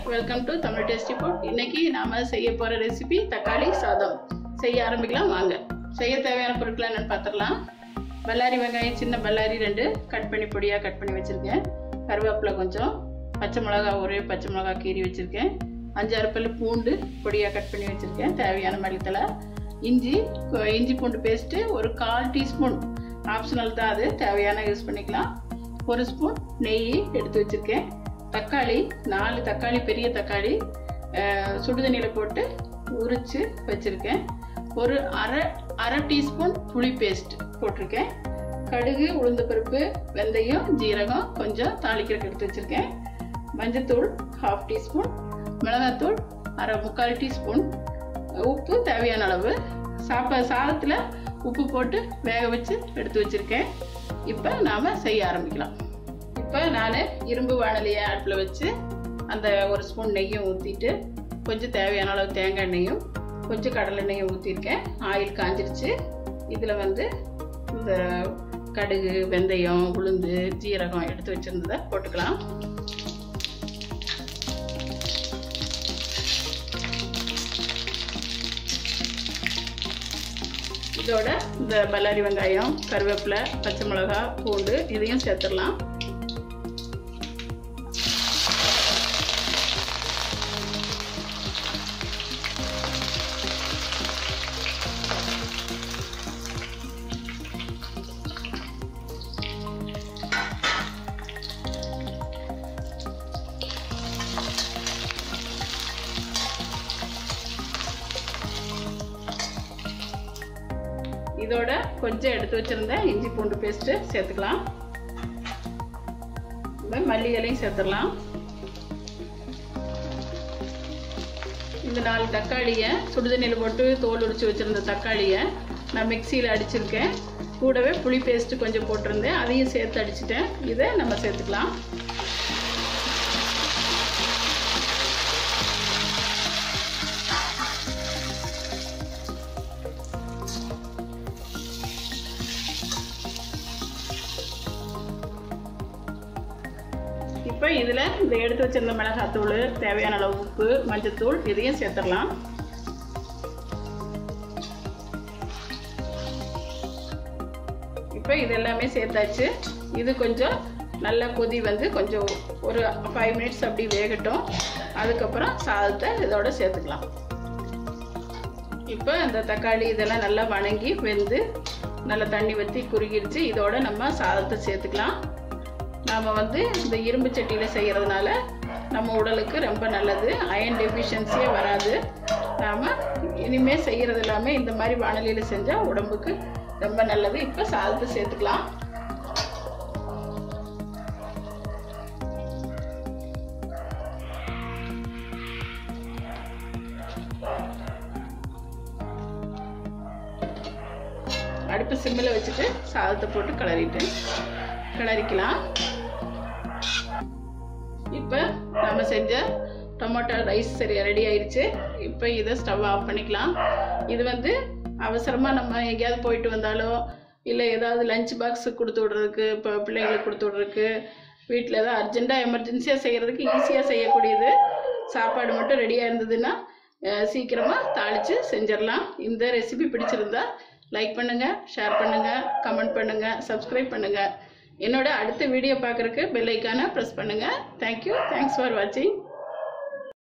welcome to Tamil tasty food இன்னைக்கு நாம செய்ய போற ரெசிபி தக்காளி சாதம் செய்ய ஆரம்பிக்கலாம் வாங்க செய்ய தேவையான பொருட்கள் என்னன்னு பார்த்துடலாம் பல்லாரி வெங்காயம் சின்ன பல்லாரி ரெண்டு கட் பண்ணி பொடியாக கட் பண்ணி வச்சுருக்கேன் கருவேப்பிலை கொஞ்சம் பச்சை மிளகா ஒரே பச்சை மிளகா கீறி வச்சுருக்கேன் அஞ்சாறு பல்லு பூண்டு பொடியாக கட் பண்ணி வச்சுருக்கேன் தேவையான மல்லித்தலை இஞ்சி கொ- இஞ்சி பூண்டு பேஸ்ட்டு ஒரு கால் டீஸ்பூன் ஆப்ஷனல் தான் அது தேவையான யூஸ் பண்ணிக்கலாம் ஒரு ஸ்பூன் நெய் எடுத்து வச்சுருக்கேன் தக்காளி நாலு தக்காளி பெரிய தக்காளி அஹ், சுடுதண்ணியில் போட்டு உரித்து வச்சுருக்கேன் ஒரு அரை அரை டீஸ்பூன் புளி பேஸ்ட் போட்டிருக்கேன் கடுகு உளுந்தப்பருப்பு வெந்தயம் ஜீரகம் கொஞ்சம் தாளிக்கிறதுக்கு எடுத்து வச்சுருக்கேன் மஞ்சத்தூள் ஹாஃப் டீஸ்பூன் மிளகாத்தூள் அரை முக்கால் டீஸ்பூன் உப்பு தேவையான அளவு சாப்பா சாதத்தில் உப்பு போட்டு வேக வச்சு எடுத்து வச்சுருக்கேன் இப்போ நாம் செய்ய ஆரம்பிக்கலாம் இப்போ நான் இரும்பு வானலியை அடுப்பில் வச்சு அந்த ஒரு ஸ்பூன் நெய்யும் ஊற்றிட்டு கொஞ்சம் தேவையான அளவு தேங்காய் எண்ணெயும் கொஞ்சம் கடலை எண்ணெயும் ஊற்றிருக்கேன் ஆயில் காஞ்சிருச்சு இதில் வந்து இந்த கடுகு வெந்தயம் உளுந்து ஜீரகம் எடுத்து வச்சுருந்ததை போட்டுக்கலாம் இதோட இந்த பல்லாரி வெங்காயம் கருவேப்பிலை பச்சை மிளகா பூண்டு இதையும் சேர்த்துடலாம் இதோட கொஞ்சம் எடுத்து வச்சிருந்த இஞ்சி பூண்டு பேஸ்ட்டு சேர்த்துக்கலாம் இந்த மல்லி இலையும் சேர்த்துடலாம் இந்த நாலு தக்காளியை சுடுதண்ணியில் போட்டு தோல் உரிச்சு வச்சிருந்த தக்காளியை நான் மிக்சியில் அடிச்சிருக்கேன் கூடவே புளி பேஸ்ட்டு கொஞ்சம் போட்டிருந்தேன் அதையும் சேர்த்து அடிச்சிட்டேன் இதை நம்ம சேர்த்துக்கலாம் இப்போ இதில் இந்த எடுத்து வச்சிருந்த மிளகாத்தூள் தேவையான அளவு உப்பு மஞ்சத்தூள் இதையும் சேர்த்துடலாம் இப்போ இது எல்லாமே சேர்த்தாச்சு இது கொஞ்சம் நல்ல கொதி வந்து கொஞ்சம் ஒரு ஃபைவ் மினிட்ஸ் அப்படி வேகட்டும் அதுக்கப்புறம் சாதத்தை இதோட சேர்த்துக்கலாம் இப்போ இந்த தக்காளி இதெல்லாம் நல்லா வணங்கி வெந்து நல்லா தண்ணி வற்றி குறுகிடுச்சு இதோட நம்ம சாதத்தை சேர்த்துக்கலாம் நாம் வந்து இந்த இரும்பு சட்டியில் செய்கிறதுனால நம்ம உடலுக்கு ரொம்ப நல்லது அயன் டெஃபிஷியன்சியே வராது நாம் இனிமேல் செய்கிறது எல்லாமே இந்த மாதிரி வானலியில் செஞ்சால் உடம்புக்கு ரொம்ப நல்லது இப்போ சாதத்தை சேர்த்துக்கலாம் அடுப்பு சிம்மில் வச்சுட்டு சாதத்தை போட்டு கிளறிட்டு கிளறிக்கலாம் இப்போ நம்ம செஞ்ச டொமேட்டோ ரைஸ் சரி ரெடி ஆயிடுச்சு இப்போ இதை ஸ்டவ் ஆஃப் பண்ணிக்கலாம் இது வந்து அவசரமாக நம்ம எங்கேயாவது போயிட்டு வந்தாலோ இல்லை ஏதாவது லஞ்ச் பாக்ஸ் கொடுத்து விட்றதுக்கு இப்போ பிள்ளைங்களுக்கு கொடுத்து விட்றதுக்கு வீட்டில் ஏதாவது அர்ஜெண்ட்டாக எமர்ஜென்சியாக செய்கிறதுக்கு ஈஸியாக செய்யக்கூடியது சாப்பாடு மட்டும் ரெடியாக இருந்ததுன்னா சீக்கிரமாக தாளித்து செஞ்சிடலாம் இந்த ரெசிபி பிடிச்சிருந்தா லைக் பண்ணுங்கள் ஷேர் பண்ணுங்கள் கமெண்ட் பண்ணுங்கள் சப்ஸ்கிரைப் பண்ணுங்கள் என்னோட அடுத்த வீடியோ பார்க்குறக்கு பெல் ஐக்கானை ப்ரெஸ் பண்ணுங்கள் தேங்க்யூ தேங்க்ஸ் ஃபார் வாட்சிங்